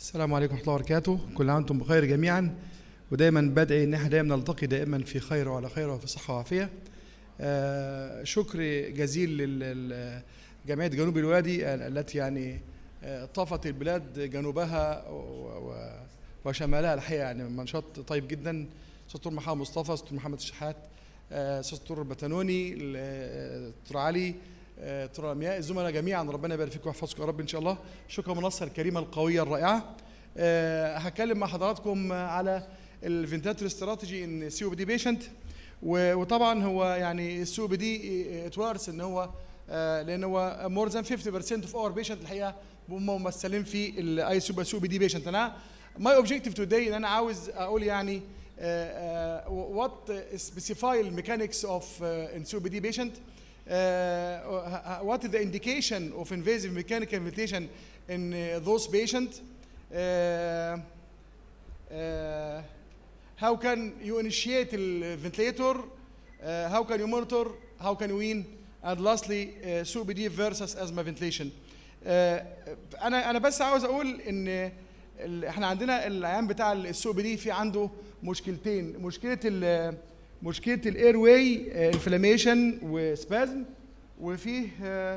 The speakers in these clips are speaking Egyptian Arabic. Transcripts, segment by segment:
السلام عليكم ورحمة الله وبركاته كل عام وانتم بخير جميعا ودايما بدعي ان احنا دايما نلتقي دائما في خير وعلى خير وفي صحة وعافية آه شكر جزيل لجمعية جنوب الوادي التي يعني آه، طافت البلاد جنوبها و- و- وشمالها الحقيقة يعني منشط طيب جدا دكتور محمد مصطفى دكتور محمد الشحات آه، استاذ دكتور بتنوني ال- آه، دكتور علي آه، دكتور رمياء الزملاء جميعا ربنا يبارك فيكم ويحفظكم يا رب ان شاء الله شكرا المنصه الكريمه القويه الرائعه آه، هتكلم مع حضراتكم على الفنتاتور استراتيجي ان سي او بي دي بيشنت وطبعا هو يعني السي او بي دي اتورث ان هو آه، لان هو مور ذان 50% اوف اور بيشنت الحقيقه هم ممثلين في الاي سي او بي دي بيشنت انا ماي اوبجيكتيف توداي ان انا عاوز اقول يعني وات سبيسيفاي الميكانكس اوف ان سي او بي دي بيشنت uh, what is the indication of invasive mechanical ventilation in uh, those patients? Uh, uh, how can you initiate the ventilator? Uh, how can you monitor? How can you wean? And lastly, uh, COPD versus asthma ventilation. Uh, انا انا بس عاوز اقول ان ال- احنا عندنا العيان بتاع السو بي دي في عنده مشكلتين مشكله ال مشكله الاير واي انفلاميشن وسبازم وفيه آه،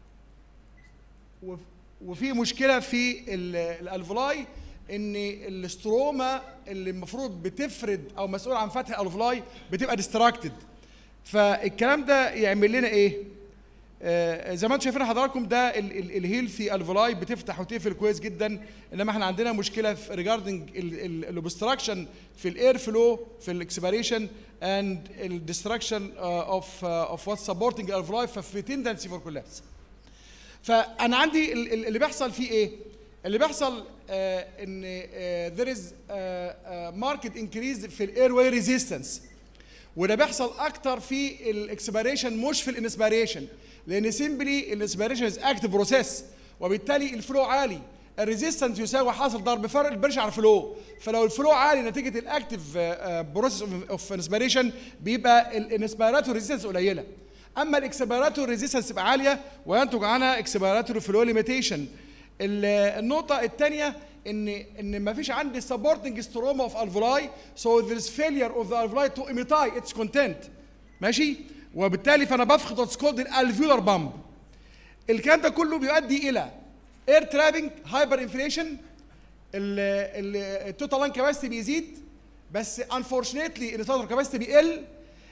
وف- وفي مشكله في ال- الالفلاي ان الاستروما اللي المفروض بتفرد او مسؤول عن فتح الالفلاي بتبقى ديستراكتد فالكلام ده يعمل لنا ايه؟ آه، زي ما انتم شايفين حضراتكم ده الهيلثي الفلاي بتفتح وتقفل كويس جدا انما احنا عندنا مشكله في ريجاردنج الاوبستراكشن في الاير فلو في الاكسبيريشن اند الديستراكشن اوف اوف وات سبورتنج الفلاي ففي تندنسي فور كولابس فانا عندي ال- ال- اللي بيحصل فيه ايه؟ اللي بيحصل آه ان ذير از ماركت انكريز في الاير واي ريزيستنس وده بيحصل اكتر في الاكسبيريشن مش في الانسبيريشن لان سيمبلي الانسبيريشن از اكتف بروسيس وبالتالي الفلو عالي الريزيستنس يساوي حاصل ضرب فرق البرش على الفلو فلو الفلو عالي نتيجه الاكتف بروسيس اوف انسبيريشن بيبقى الانسبيراتور ريزيستنس قليله اما الاكسبيراتور ريزيستنس تبقى عاليه وينتج عنها اكسبيراتور فلو ليميتيشن النقطه الثانيه ان ان ما فيش عندي سبورتنج ستروما اوف الفولاي سو ذير از فيلير اوف ذا الفولاي تو ايميتاي اتس كونتنت ماشي وبالتالي فانا بفقد واتس كولد الالفيولار بامب الكلام ده كله بيؤدي الى اير ترابنج هايبر انفليشن التوتال لان كاباسيتي بيزيد بس انفورشنتلي التوتال كاباسيتي بيقل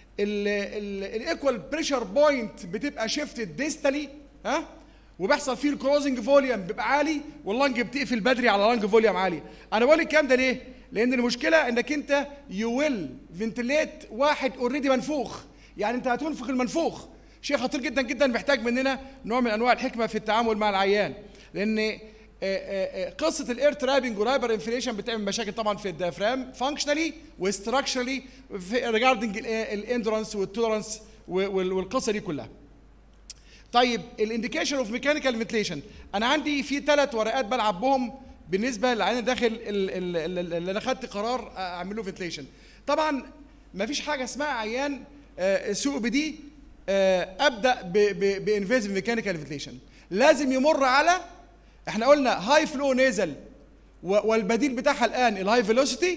الايكوال بريشر بوينت بتبقى شيفتد ديستالي ها وبيحصل فيه الكروزنج فوليوم بيبقى عالي واللنج بتقفل بدري على لانج فوليوم عالي انا بقول الكلام ده ليه لان المشكله انك انت يو ويل فنتليت واحد اوريدي منفوخ يعني انت هتنفخ المنفوخ شيء خطير جدا جدا محتاج مننا نوع من انواع الحكمه في التعامل مع العيان لان آه، آه، آه، قصه الاير ترابنج والهايبر انفليشن بتعمل مشاكل طبعا في الديافرام فانكشنالي وستراكشرالي ريجاردنج الاندورنس والتولرنس والقصه دي كلها طيب الانديكيشن اوف ميكانيكال فنتليشن انا عندي في ثلاث ورقات بلعب بهم بالنسبه للعيان داخل ال- ال- ال- اللي انا خدت قرار اعمل له فنتليشن طبعا ما فيش حاجه اسمها عيان سي او بي دي ابدا بانفيزيف ميكانيكال فنتليشن لازم يمر على احنا قلنا هاي فلو نيزل والبديل بتاعها الان الهاي فيلوسيتي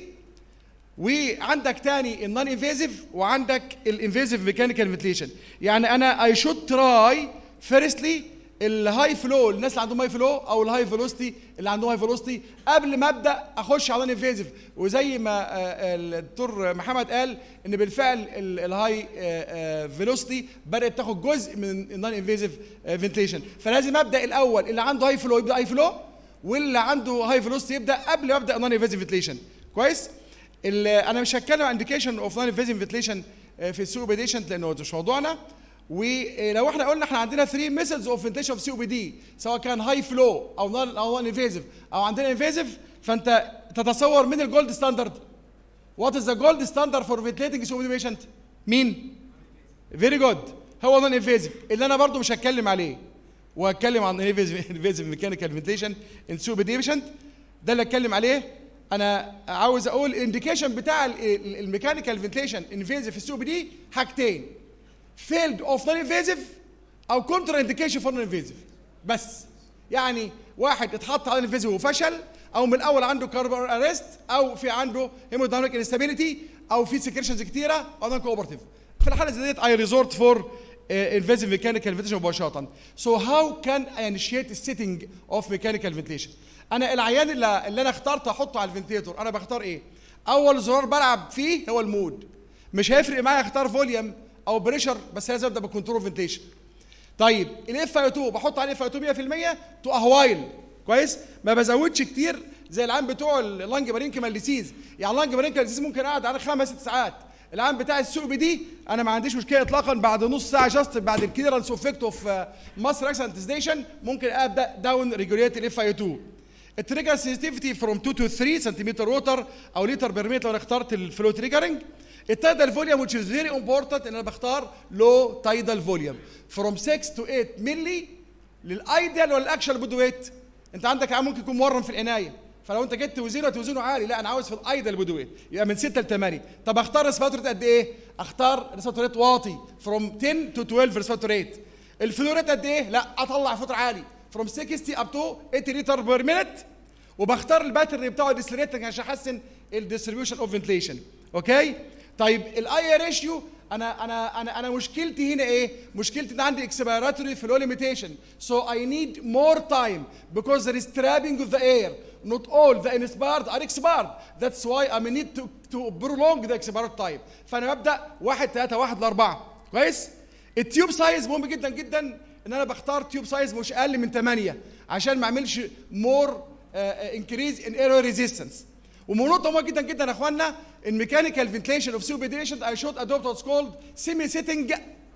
وعندك تاني النون انفيزيف وعندك الانفيزيف ميكانيكال فنتليشن يعني انا اي شود تراي فيرستلي الهاي فلو الناس اللي عندهم هاي فلو او الهاي فيلوستي اللي عندهم هاي فيلوستي قبل ما ابدا اخش على النون انفيزيف وزي ما آه، الدكتور محمد قال ان بالفعل الهاي فيلوستي بدات تاخد جزء من النون انفيزيف فنتليشن فلازم ابدا الاول اللي عنده هاي فلو يبدا هاي فلو واللي عنده هاي فيلوستي يبدا قبل ما ابدا نون انفيزيف فنتليشن كويس ال- انا مش هتكلم عن انديكيشن اوف نون انفيزيف فنتليشن في السي بي ديشنت لانه مش موضوعنا ولو احنا قلنا احنا عندنا 3 ميثودز اوف فنتليشن اوف سي بي دي سواء كان هاي فلو او نون او نون انفيزيف او عندنا انفيزيف فانت تتصور مين الجولد ستاندرد وات از ذا جولد ستاندرد فور فنتليتنج سي بي بيشنت مين فيري جود هو نون انفيزيف اللي انا برضو مش هتكلم عليه وهتكلم عن انفيزيف ميكانيكال فنتليشن ان سي بي بيشنت ده اللي اتكلم عليه انا عاوز اقول الانديكيشن بتاع الميكانيكال فنتليشن انفيزيف في السي بي دي حاجتين فيلد اوف نون انفيزيف او كونترا انديكيشن فور نون انفيزيف بس يعني واحد اتحط على انفيزيف وفشل او من الاول عنده كاربون اريست او في عنده هيمودايناميك انستابيليتي او في سكريشنز كتيره او نون كوبرتيف في الحاله زي ديت اي ريزورت فور invasive mechanical ventilation مباشره so how can I initiate the setting of mechanical ventilation انا العيان اللي, اللي انا اخترت احطه على الفنتيتور انا بختار ايه اول زرار بلعب فيه هو المود مش هيفرق معايا اختار فوليوم او بريشر بس لازم ابدا بكنترول فنتيشن طيب الاف اي 2 بحط عليه اف اي 2 100% تو اهوايل كويس ما بزودش كتير زي العام بتوع اللانج بارينكيمال ديسيز يعني اللانج بارينكيمال ديسيز ممكن اقعد على خمس ست ساعات العام بتاع السوق دي انا ما عنديش مشكله اطلاقا بعد نص ساعه جاست بعد الكليرنس افكت اوف مصر اكسنت ستيشن ممكن ابدا داون ريجوليت الاف اي 2 التريجر سنسيتيفيتي فروم 2 تو 3 سنتيمتر ووتر او لتر بير ميت لو انا اخترت الفلو تريجرنج التايدال فوليوم which is very important ان انا بختار لو تايدال فوليوم from 6 to 8 ملي للايديال ولا الاكشن بودو ويت انت عندك عام ممكن يكون مورم في العنايه فلو انت جيت توزنه توزنه عالي لا انا عاوز في الايدل بودو ويت يبقى من 6 ل 8 طب اختار ريسبيراتور ريت قد ايه؟ اختار ريسبيراتور ريت واطي from 10 to 12 ريسبيراتور ريت الفلو ريت قد ايه؟ لا اطلع فلتر عالي from 60 up to 80 لتر بير مينت وبختار الباترن بتاعه ديسلريتنج عشان احسن الديستريبيوشن اوف فنتليشن اوكي طيب الاي ريشيو انا انا انا انا مشكلتي هنا ايه مشكلتي ان عندي اكسبيراتوري فلو ليميتيشن سو اي نيد مور تايم because there is trapping of the air not all the inspired are expired that's why I may need to to prolong the expired time فانا ببدا 1 3 1 ل 4 كويس التيوب سايز مهم جدا جدا ان انا بختار تيوب سايز مش اقل من 8 عشان ما اعملش مور انكريز ان ايرور ريزيستنس ونقطة مهمة جدا جدا يا اخوانا الميكانيكال فنتليشن اوف سيو فنتليشن اي شوت ادوبت واتس كولد سيمي سيتنج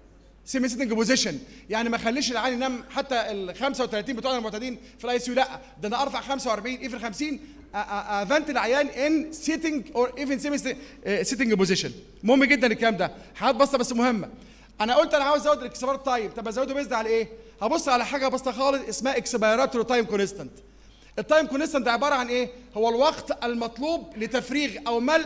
سيمي سيتنج بوزيشن يعني ما اخليش العيان ينام حتى ال 35 بتوعنا المعتادين في الاي سي يو لا ده انا ارفع 45 ايفن 50 افنت العيان ان سيتنج اور ايفن سيمي سيتنج بوزيشن مهم جدا الكلام ده حاجات بسيطه بس مهمه انا قلت انا عاوز ازود الاكسبيرات تايم طب ازوده بيزد على ايه؟ هبص على حاجه بسيطه خالص اسمها اكسبيراتوري تايم كونستنت التايم كونستنت ده عباره عن ايه؟ هو الوقت المطلوب لتفريغ او ملء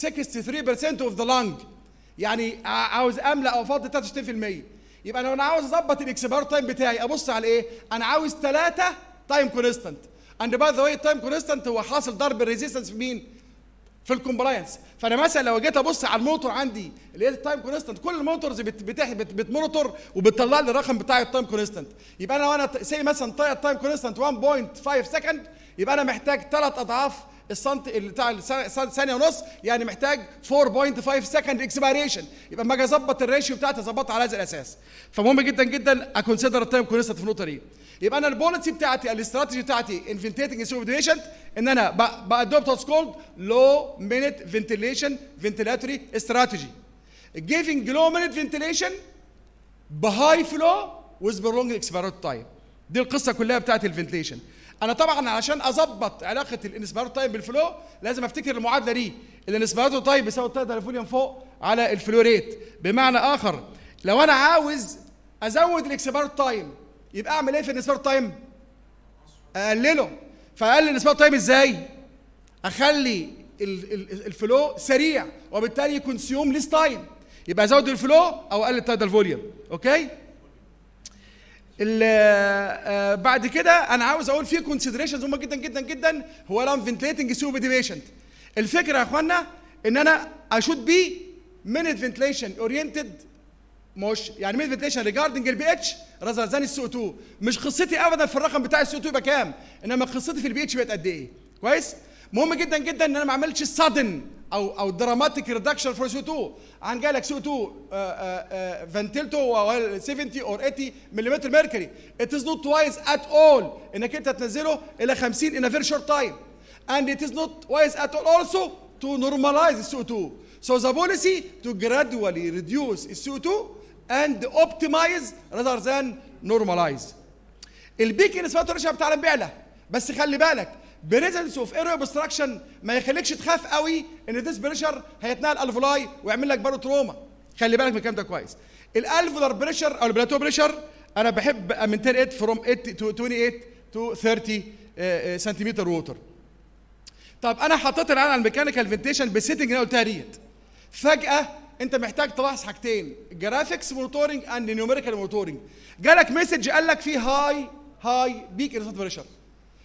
63% اوف ذا لانج يعني عاوز املا او افضي 63% يبقى لو انا عاوز اظبط الاكسبير تايم بتاعي ابص على ايه؟ انا عاوز ثلاثه تايم كونستنت اند باي ذا واي التايم كونستنت هو حاصل ضرب الريزيستنس في مين؟ في الكومبلاينس فانا مثلا لو جيت ابص على الموتور عندي اللي هي التايم كونستنت كل الموتورز بت بت بت بتمونيتور وبتطلع لي الرقم بتاع التايم كونستنت يبقى انا وانا سي مثلا طاير التايم كونستنت 1.5 سكند يبقى انا محتاج ثلاث اضعاف السنت بتاع ثانيه ونص يعني محتاج 4.5 سكند اكسبيريشن يبقى لما اجي اظبط الريشيو بتاعتي اظبطها على هذا الاساس فمهم جدا جدا اكونسيدر التايم كونستنت في النقطه دي يبقى انا البوليسي بتاعتي الاستراتيجي بتاعتي ان فنتيتنج سوبديشن ان انا بادوبت واتس كولد لو مينيت فنتيليشن فنتيلاتوري استراتيجي جيفنج لو مينيت فنتيليشن بهاي فلو ويز برونج اكسبيرات تايم دي القصه كلها بتاعت الفنتيليشن انا طبعا علشان اظبط علاقه الانسبيراتور تايم بالفلو لازم افتكر المعادله دي الانسبيراتور تايم بيساوي التايم فوليوم فوق على الفلو ريت بمعنى اخر لو انا عاوز ازود الاكسبيراتور تايم يبقى اعمل ايه في الانسبيراتور تايم اقلله فاقلل الانسبيراتور تايم ازاي اخلي الفلو سريع وبالتالي كونسيوم ليس تايم يبقى ازود الفلو او اقلل التايدال فوليوم اوكي آه بعد كده انا عاوز اقول في كونسيدريشنز هم جدا جدا جدا هو لام فنتليتنج سوبر بيشنت الفكره يا اخوانا ان انا اشود بي مينيت فنتليشن اورينتد مش يعني مينيت فنتليشن ريجاردنج البي اتش رازر ذان السو 2 مش قصتي ابدا في الرقم بتاع السو 2 يبقى كام انما قصتي في البي اتش بقت قد ايه كويس مهم جدا جدا ان انا ما اعملش سادن او او دراماتيك ريدكشن فور سو 2 عن جالك سو 2 فنتلته 70 اور 80 ملم ميركوري ات از نوت وايز ات اول انك انت تنزله الى 50 ان فيري شورت تايم and it is not wise at all also to normalize the CO2 so the policy to gradually reduce the CO2 and optimize rather than normalize البيك انسباتور بتاع البعلة بس خلي بالك بريزنس اوف ايرو اوبستراكشن ما يخليكش تخاف قوي ان ديس بريشر هيتنقل الفولاي ويعمل لك برضه تروما خلي بالك من الكلام ده كويس الالفولار بريشر او البلاتو بريشر انا بحب امنتين ات فروم 8 تو 28 تو 30 سنتيمتر ووتر طب انا حطيت العين على الميكانيكال فنتيشن بالسيتنج اللي انا قلتها ديت فجاه انت محتاج تلاحظ حاجتين جرافيكس مونيتورنج اند نيوميريكال مونيتورنج جالك مسج قال لك فيه هاي هاي بيك انسات بريشر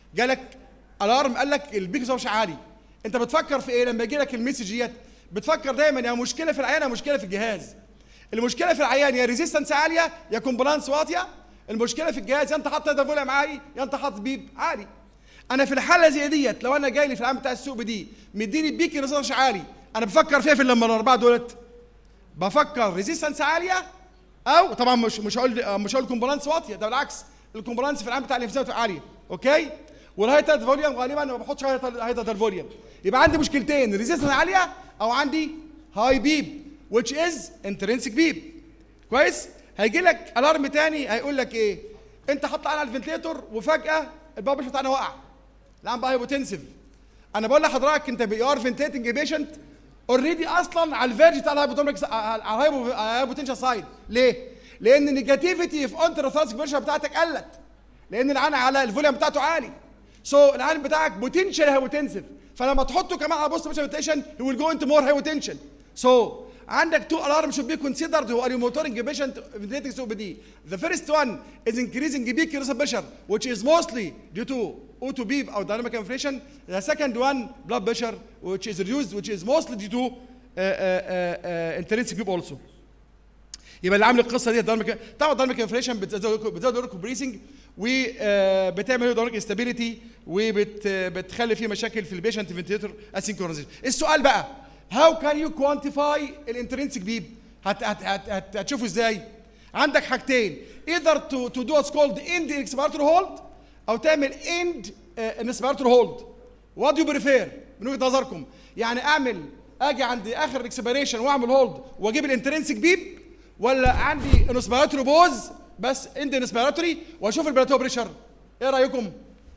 جالك الارم قال لك البيك مش عالي انت بتفكر في ايه لما يجي لك المسج ديت بتفكر دايما يا مشكله في العيان يا مشكله في الجهاز المشكله في العيان يا ريزيستنس عاليه يا كومبلانس واطيه المشكله في الجهاز يا انت حاطط هيدا فوليوم عالي يا انت حاطط بيب عالي انا في الحاله زي ديت لو انا جاي لي في العام بتاع السوق دي مديني بيك ريزيستنس عالي انا بفكر فيها في لما الاربعه دولت بفكر ريزيستنس عاليه او طبعا مش مش هقول مش هقول كومبلانس واطيه ده بالعكس الكومبلانس في العام بتاع الانفسات عاليه اوكي والهايتد فوليوم غالبا ما بحطش هايتد الفوليوم يبقى عندي مشكلتين ريزيستنس عاليه او عندي هاي بيب which is intrinsic بيب كويس هيجي لك الارم تاني هيقول لك ايه انت حط على الفنتليتور وفجاه البابش بتاعنا وقع الان بقى هايبوتنسيف انا بقول لحضرتك انت بي ار فنتليتنج بيشنت اوريدي اصلا على الفيرج بتاع الهايبوتونيك على الهايبوتنشال سايد ليه؟ لان النيجاتيفيتي في اونتر ثالث بريشر بتاعتك قلت لان العين على الفوليوم بتاعته عالي سو so, العين بتاعك بوتنشال هايبوتنسيف فلما تحطه كمان على بوست بريشر روتيشن هي ويل جو انت مور هايبوتنشن سو عندك two alarms should be considered who are monitoring a patient ventilating COPD. The first one is increasing peak pressure, which is mostly due to O2 beep or dynamic inflation. The second one, blood pressure, which is reduced, which is mostly due to uh, uh, uh, intrinsic beep also. يبقى اللي عامل القصه دي الدايناميك طبعا الدايناميك انفليشن بتزود بتزود الاوركو بريسنج وبتعمل اورك استابيليتي وبتخلي فيه مشاكل في البيشنت فنتيتور اسينكرونيزيشن السؤال بقى هاو كان يو كوانتيفاي الانترنسك بيب هت هت هت هت هتشوفه ازاي عندك حاجتين ايذر تو تو دو واتس كولد اند اكسبيرتوري هولد او تعمل اند انسبيرتوري هولد وات يو بريفير من وجهه نظركم يعني اعمل اجي عند اخر الاكسبيريشن واعمل هولد واجيب الانترنسك بيب ولا عندي انسبيرتوري بوز بس اند انسبيرتوري واشوف البلاتو بريشر ايه رايكم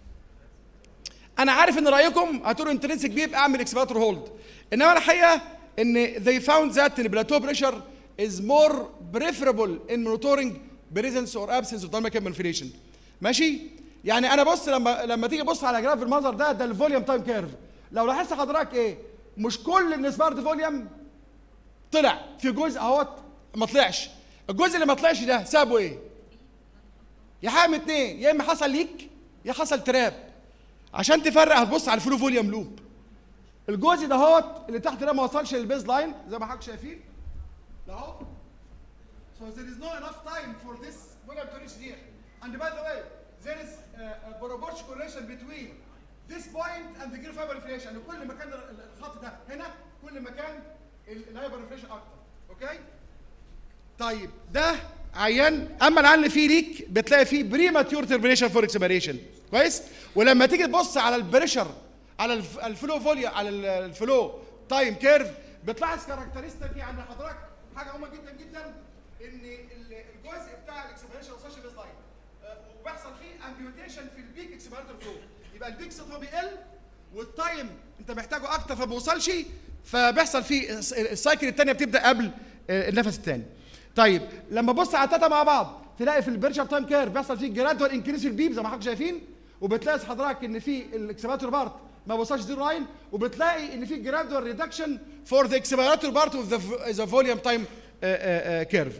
انا عارف ان رايكم هتقولوا انترنسك بيب اعمل اكسبيرتوري هولد انما الحقيقه ان they found that the plateau pressure is more preferable in monitoring presence or absence of dynamic manipulation ماشي يعني انا بص لما لما تيجي تبص على جراف المنظر ده ده الفوليوم تايم كيرف لو لاحظت حضرتك ايه مش كل النسبارت فوليوم طلع في جزء اهوت ما طلعش الجزء اللي ما طلعش ده سابه ايه يا حاجه من اتنين يا اما حصل ليك يا حصل تراب عشان تفرق هتبص على الفلو فوليوم لوب الجزء ده هوت اللي تحت ده ما وصلش للبيز لاين زي ما حضرتك شايفين ده اهو so there is not enough time for this volume to reach here and by the way there is a, a proportional correlation between this point and the green fiber inflation يعني كل ما كان الخط ده هنا كل ما كان الهايبر انفليشن اكتر اوكي طيب ده عيان اما العيان اللي فيه ليك بتلاقي فيه بريماتيور ترمينيشن فور اكسبيريشن كويس ولما تيجي تبص على البريشر على الفلو فوليا على الفلو تايم كيرف بتلاحظ كاركترستيك عند حضرتك حاجه مهمه جدا جدا ان الجزء بتاع الاكسبيريشن ما وصلش بيز لاين وبيحصل فيه امبيوتيشن في البيك اكسبيرتور فلو يبقى البيك سطحه بيقل والتايم انت محتاجه اكتر فما بيوصلش فبيحصل فيه السايكل الثانيه بتبدا قبل النفس الثاني طيب لما بص على التلاته مع بعض تلاقي في البرشر تايم كيرف بيحصل فيه جرادوال انكريس في البيب زي ما حضرتك شايفين وبتلاقي حضرتك ان في الاكسبيرتور بارت ما وصلش زيرو لاين وبتلاقي ان في جرادوال ريدكشن فور ذا اكسبيرتور بارت اوف ذا فوليوم تايم كيرف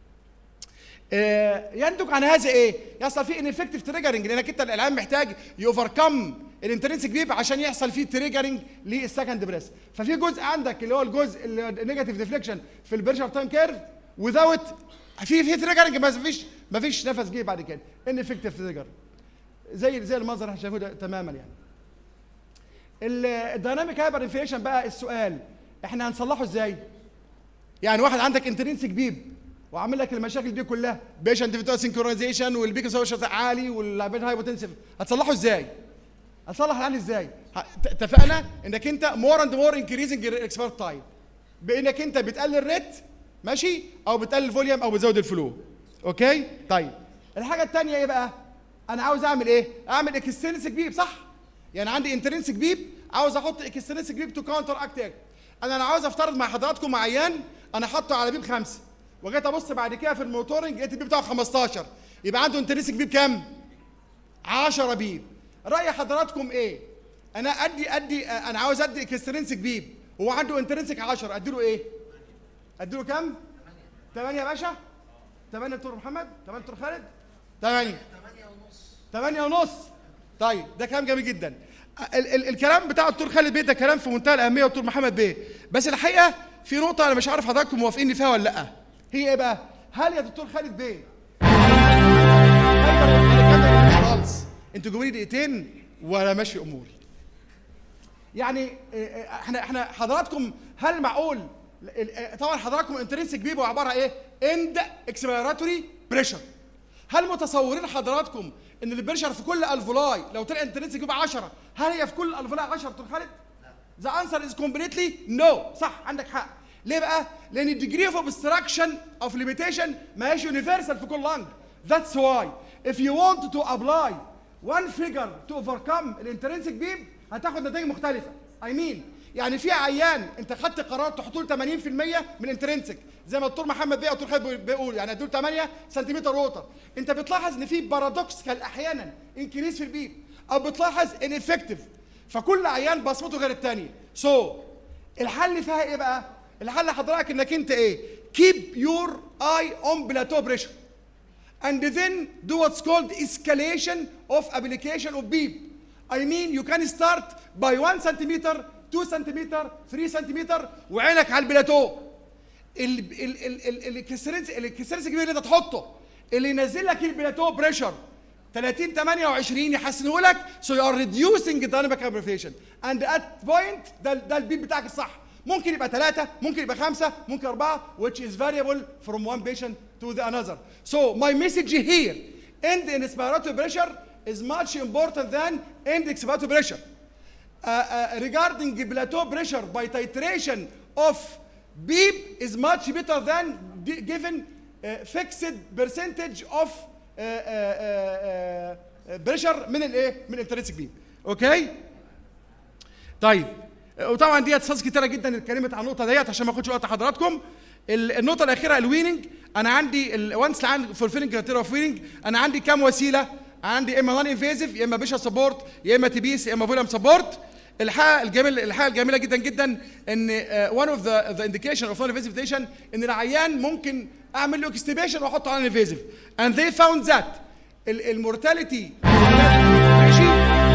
ينتج عن هذا ايه؟ يحصل فيه انفكتيف تريجرنج لانك انت الالعاب محتاج يوفركم الانترنسك بيب عشان يحصل فيه تريجرنج للسكند بريس ففي جزء عندك اللي هو الجزء اللي النيجاتيف ديفليكشن في البرشر تايم كيرف وذاوت في في تريجرنج ما فيش ما فيش نفس جه بعد كده انفكتيف تريجر زي زي المنظر اللي احنا شايفينه ده تماما يعني الديناميك هايبر انفليشن بقى السؤال احنا هنصلحه ازاي؟ يعني واحد عندك انترنسك بيب وعامل لك المشاكل دي كلها بيشنت فيتو سينكرونايزيشن والبيك سوشيال عالي واللايبين هايبوتنسيف هتصلحه ازاي؟ هتصلح العين ازاي؟ اتفقنا انك انت مور اند مور انكريزنج الاكسبيرت تايم بانك انت بتقلل ريت ماشي او بتقلل فوليوم او بتزود الفلو اوكي؟ طيب الحاجه الثانيه ايه بقى؟ انا عاوز اعمل ايه؟ اعمل اكسترنسك بيب صح؟ يعني عندي انترنسك بيب عاوز احط اكسترنسك بيب تو كاونتر اكت انا انا عاوز افترض مع حضراتكم عيان انا حاطه على بيب خمسه وجيت ابص بعد كده في الموتورنج لقيت البيب بتاعه 15 يبقى عنده انترنسك بيب كام؟ 10 بيب راي حضراتكم ايه؟ انا ادي ادي انا عاوز ادي اكسترنسك بيب هو عنده انترنسك 10 ادي له ايه؟ ادي له كام؟ 8 يا باشا 8 دكتور محمد 8 دكتور خالد 8 8 ونص 8 ونص طيب ده كلام جميل جدا ال ال الكلام بتاع الدكتور خالد بيه ده كلام في منتهى الاهميه والدكتور محمد بيه بس الحقيقه في نقطه انا مش عارف حضراتكم موافقيني فيها ولا لا هي ايه بقى هل يا دكتور خالد بيه خالص انتوا جاوبوني دقيقتين ولا ماشي اموري يعني إيه، احنا احنا حضراتكم هل معقول ال- طبعا حضراتكم انترنسك بيبقى عباره عن ايه اند اكسبيراتوري بريشر هل متصورين حضراتكم ان البريشر في كل الفولاي لو طلع انترنسك بيبقى 10 هل هي في كل الفولاي 10 دكتور خالد ذا انسر از كومبليتلي نو صح عندك حق ليه بقى لان الديجري اوف obstruction اوف ليميتيشن ما هيش يونيفرسال في كل لانج ذاتس واي if you want to apply one figure to overcome الانترنسك بيم هتاخد نتائج مختلفه I mean يعني في عيان انت خدت قرار تحط له 80% من انترنسك زي ما الدكتور محمد بيه الدكتور خالد بيقول يعني هدول 8 سنتيمتر ووتر انت بتلاحظ ان في بارادوكسيكال احيانا انكريس في البيب او بتلاحظ ان افكتيف فكل عيان بصمته غير الثانيه سو so, الحل فيها ايه بقى الحل حضرتك انك انت ايه keep your eye on plateau pressure and then do what's called escalation of application of beep. I mean you can start by 1 centimeter, 2 centimeter, 3 centimeter وعينك على البلاتو. ال ال ال ال الكسرنس الكسرنس الكبير اللي انت تحطه اللي ينزل لك البلاتو بريشر 30 28 يحسنه لك so you are reducing dynamic amplification and at point ده ده البيب بتاعك الصح ممكن يبقى ثلاثة ممكن يبقى خمسة ممكن أربعة which is variable from one patient to the another so my message here end in inspiratory pressure is much important than end expiratory pressure uh, uh, regarding plateau pressure by titration of beep is much better than di- given uh, fixed percentage of uh, uh, uh, uh, pressure من الايه؟ من الانترنسك بيب. اوكي؟ طيب وطبعا دي اساس كتيره جدا اتكلمت عن النقطه ديت عشان ما اخدش وقت حضراتكم ال- النقطه الاخيره الويننج انا عندي وانس عندي فولفيلنج كرايتيريا اوف ويننج انا عندي كام وسيله عندي يا اما نون انفيزيف يا اما بيشا سبورت يا اما تبيس يا اما فوليوم سبورت الحاجه الجميل الحاجه الجميله جدا جدا ان وان اوف ذا ذا انديكيشن اوف نون انفيزيف ان العيان ممكن اعمل له اكستيبيشن واحطه على انفيزيف and they found that المورتاليتي ماشي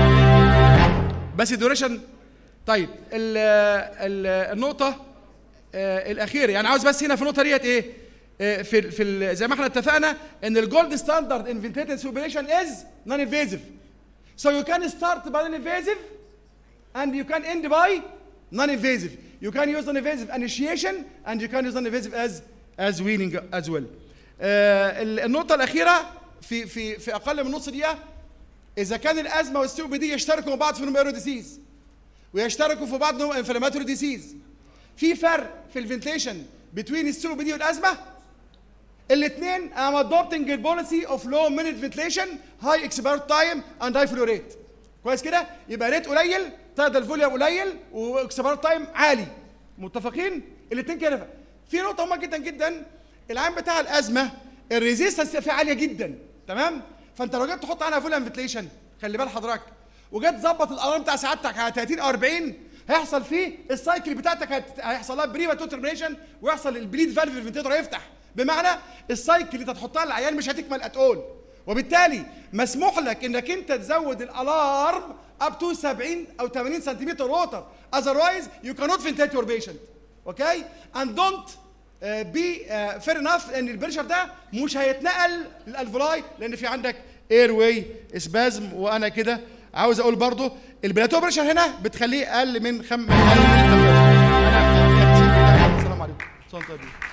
بس الدوريشن طيب ال ال النقطة آه، الأخيرة يعني عاوز بس هنا في النقطة ديت إيه؟ آه، في ال في ال زي ما احنا اتفقنا إن الجولد ستاندرد ان فنتيتد سوبريشن از نون انفيزيف. So you can start by non-invasive and you can end by non-invasive. You can use non-invasive initiation and you can use non-invasive as as weaning as well. آه، ال- النقطة الأخيرة في في في أقل من نص دقيقة إذا كان الأزمة والسي بي دي يشتركوا مع بعض في نوميرو ديسيز ويشتركوا في بعض نوع انفلاماتوري ديسيز في فرق في الفنتيشن بين السي بي دي والأزمة الاثنين I'm adopting a policy of low minute ventilation high expert time and high flow rate كويس كده يبقى ريت قليل تقدر الفوليوم قليل واكسبيرت تايم عالي متفقين الاثنين كده في نقطه مهمه جدا جدا العام بتاع الازمه الريزيستنس فيه عاليه جدا تمام فانت لو جيت تحط عنها فوليوم فنتليشن خلي بال حضرتك وجيت تظبط الالارم بتاع سعادتك على 30 او 40 هيحصل فيه السايكل بتاعتك هت- هيحصل لها بريما توترميشن ويحصل البليد فالف الفنتيتور هيفتح بمعنى السايكل اللي انت هتحطها للعيان مش هتكمل اتقول وبالتالي مسموح لك انك انت تزود الالارم اب تو 70 او 80 سنتيمتر ووتر otherwise you cannot ventilate your patient اوكي and don't بي فير انف ان البريشر ده مش هيتنقل للالفولاي لان في عندك اير واي اسبازم وانا كده عاوز اقول برضو البلاتو بريشر هنا بتخليه اقل من خم من أقل من 5. انا السلام عليكم صلى الله عليه وسلم